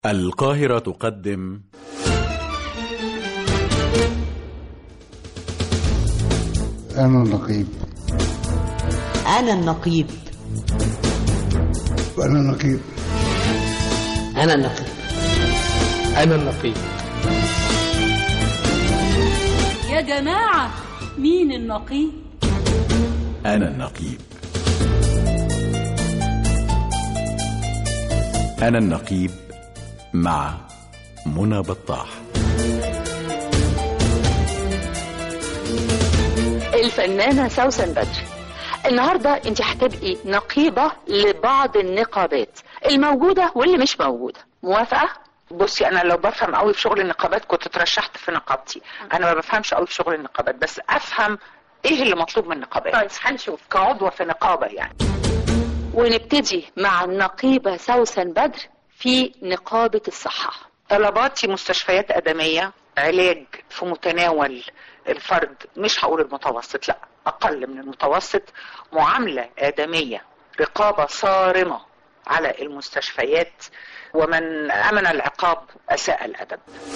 القاهرة تقدم أنا النقيب أنا النقيب أنا النقيب أنا النقيب أنا النقيب يا جماعة مين النقيب؟ أنا النقيب أنا النقيب مع منى بطاح الفنانة سوسن بدر النهاردة انت هتبقي نقيبة لبعض النقابات الموجودة واللي مش موجودة موافقة؟ بصي انا لو بفهم قوي في شغل النقابات كنت اترشحت في نقابتي انا ما بفهمش قوي في شغل النقابات بس افهم ايه اللي مطلوب من النقابات طيب هنشوف كعضوة في نقابة يعني ونبتدي مع النقيبة سوسن بدر في نقابة الصحة طلباتي مستشفيات ادمية علاج في متناول الفرد مش هقول المتوسط لا اقل من المتوسط معاملة ادمية رقابة صارمة على المستشفيات ومن امن العقاب اساء الادب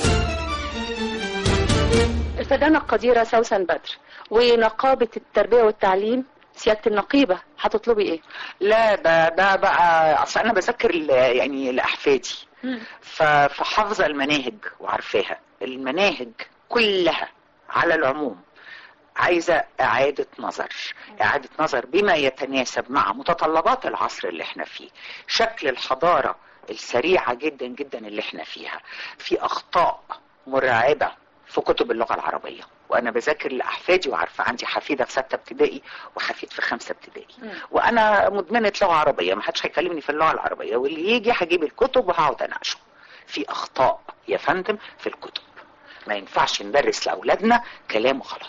الفنانة القديرة سوسن بدر ونقابة التربية والتعليم سيادة النقيبة هتطلبي ايه؟ لا ده ده بقى اصل انا بذاكر ل- يعني لاحفادي ف- فحافظه المناهج وعارفاها المناهج كلها على العموم عايزه اعاده نظر اعاده نظر بما يتناسب مع متطلبات العصر اللي احنا فيه شكل الحضاره السريعه جدا جدا اللي احنا فيها في اخطاء مرعبه في كتب اللغه العربيه وانا بذاكر لاحفادي وعارفه عندي حفيده في سته ابتدائي وحفيد في خمسه ابتدائي وانا مدمنه لغه عربيه ما حدش هيكلمني في اللغه العربيه واللي يجي هجيب الكتب وهقعد اناقشه في اخطاء يا فندم في الكتب ما ينفعش ندرس لاولادنا كلام غلط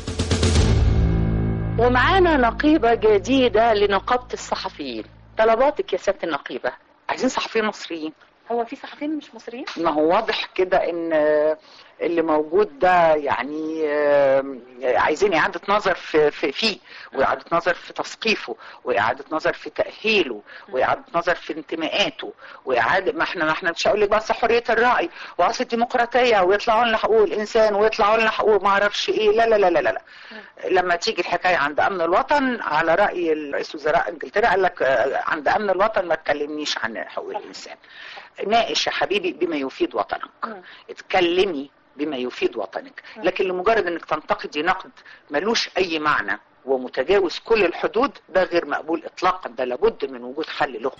ومعانا نقيبة جديدة لنقابة الصحفيين طلباتك يا سيادة النقيبة عايزين صحفيين مصريين هو في صحفيين مش مصريين؟ ما هو واضح كده ان اللي موجود ده يعني آه، عايزين اعاده نظر في في فيه واعاده نظر في تثقيفه واعاده نظر في تاهيله واعاده نظر في انتماءاته واعاده ما احنا ما احنا مش هقول لك بس حريه الراي واصل الديمقراطيه ويطلعوا لنا حقوق الانسان ويطلعوا لنا حقوق ما اعرفش ايه لا لا لا لا لا لا لما تيجي الحكايه عند امن الوطن على راي رئيس وزراء انجلترا قال لك آه، عند امن الوطن ما تكلمنيش عن حقوق الانسان ناقش يا حبيبي بما يفيد وطنك اتكلمي بما يفيد وطنك لكن لمجرد انك تنتقدي نقد ملوش اي معنى ومتجاوز كل الحدود ده غير مقبول اطلاقا ده لابد من وجود حل له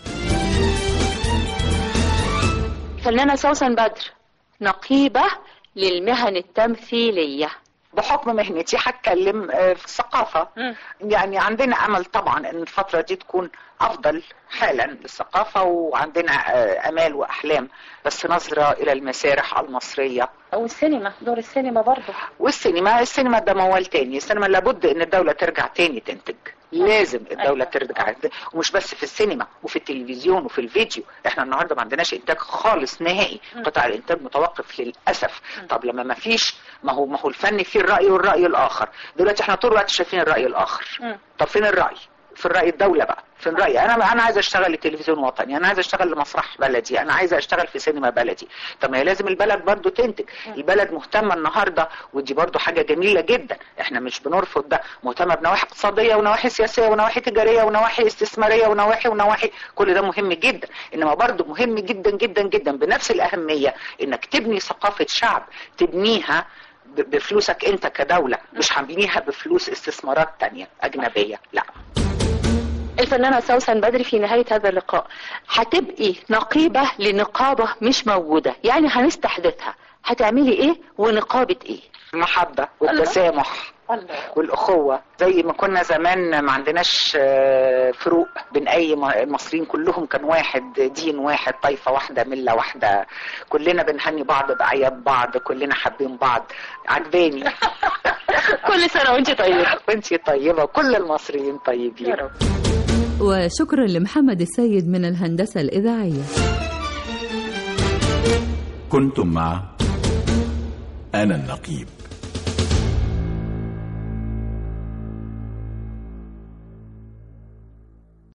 فنانة سوسن بدر نقيبة للمهن التمثيلية بحكم مهنتي هتكلم آه، في الثقافة يعني عندنا أمل طبعا أن الفترة دي تكون أفضل حالا للثقافة وعندنا آه، أمال وأحلام بس نظرة إلى المسارح المصرية أو السينما دور السينما برضه والسينما السينما ده موال تاني السينما لابد ان الدولة ترجع تاني تنتج لازم الدولة ترجع ومش بس في السينما وفي التلفزيون وفي الفيديو احنا النهاردة ما عندناش انتاج خالص نهائي قطاع الانتاج متوقف للأسف طب لما ما فيش ما هو ما هو الفن فيه الرأي والرأي الآخر دلوقتي احنا طول الوقت شايفين الرأي الآخر طب فين الرأي في الرأي الدولة بقى في الرأي أنا أنا عايز أشتغل لتلفزيون وطني أنا عايز أشتغل لمسرح بلدي أنا عايز أشتغل في سينما بلدي طب ما هي لازم البلد برضو تنتج البلد مهتمة النهاردة ودي برضو حاجة جميلة جدا إحنا مش بنرفض ده مهتمة بنواحي اقتصادية ونواحي سياسية ونواحي تجارية ونواحي استثمارية ونواحي ونواحي كل ده مهم جدا إنما برضو مهم جدا جدا جدا بنفس الأهمية إنك تبني ثقافة شعب تبنيها ب- بفلوسك انت كدولة مش هنبنيها بفلوس استثمارات تانية اجنبية لا الفنانة سوسن بدر في نهاية هذا اللقاء هتبقي نقيبة لنقابة مش موجودة يعني هنستحدثها هتعملي ايه ونقابة ايه المحبة والتسامح والأخوة زي ما كنا زمان ما عندناش آه، فروق بين أي م- المصريين كلهم كان واحد دين واحد طائفة واحدة ملة واحدة كلنا بنهني بعض بأعياد بعض كلنا حابين بعض عجباني كل سنة وانت طيبة وانتي طيبة كل المصريين طيبين يا رب وشكرا لمحمد السيد من الهندسة الإذاعية كنتم مع أنا النقيب